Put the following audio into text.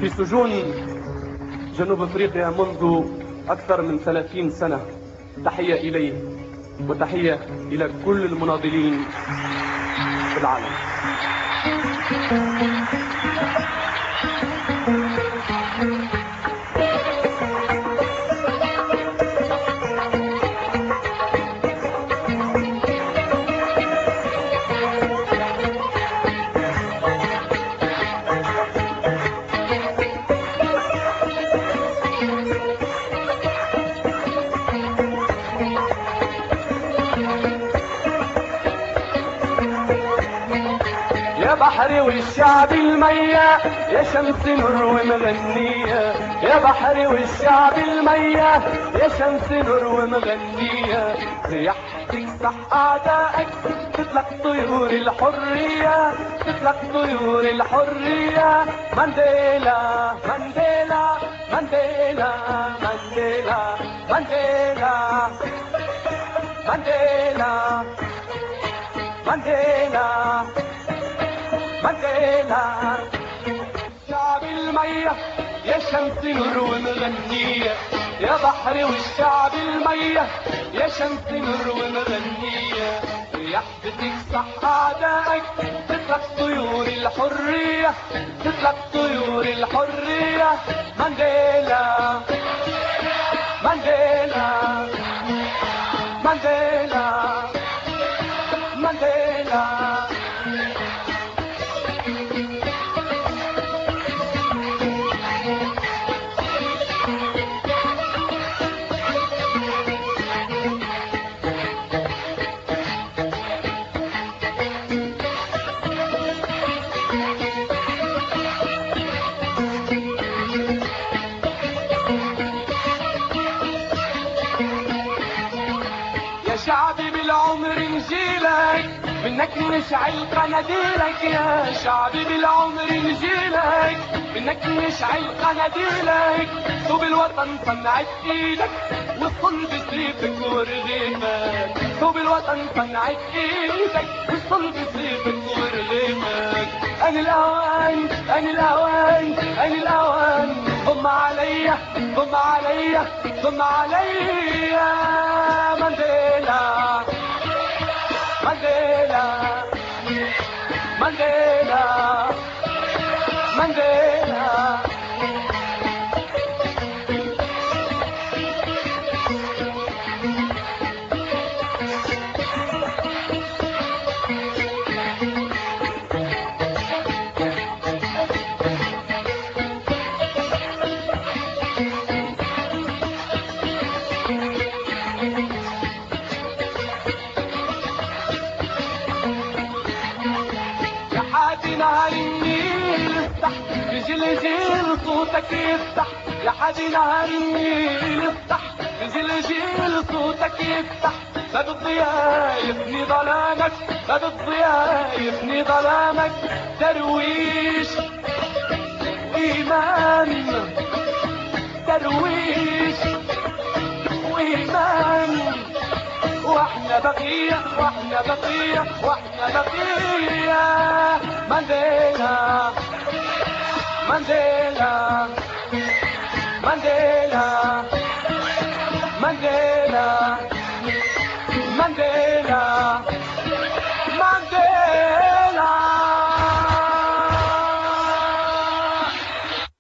في سجون جنوب افريقيا منذ اكثر من 30 سنه تحيه اليه وتحيه الى كل المناضلين في العالم يا بحري والشعب المية يا شمس نور ومغنية يا بحري والشعب المية يا شمس نور ومغنية ريحتك صح أعدائك تطلق طيور الحرية تطلق طيور الحرية مانديلا مانديلا مانديلا مانديلا مانديلا مانديلا مانديلا مانديلا شعب المية يا شمس نور ومغنية يا بحر والشعب المية يا شمس نور ومغنية ريحتك صح أعدائك تطلق طيور الحرية تطلق طيور الحرية مانديلا مانديلا مانديلا مانديلا يا شعبي بالعمر نجيلك منك نشعل قناديلك يا شعبي بالعمر نجيلك منك نشعل قناديلك طوب الوطن صنعت ايدك والصلب سيفك ورغيفك طوب الوطن صنعت ايدك والصلب سيفك ورغيفك انا الاوان انا الاوان انا الاوان ضم عليا ضم عليا ضم عليا مانديلا مانديلا مانديلا مانديلا يا حادي نهر النيل افتح بجلجيل صوتك يفتح يا حادي نهر النيل افتح بجلجيل صوتك يفتح باب الضياء يفني ظلامك باب الضياء يفني ظلامك درويش إيمان درويش وإيمان واحنا بقية واحنا بقية واحنا بقية مانديلا مانديلا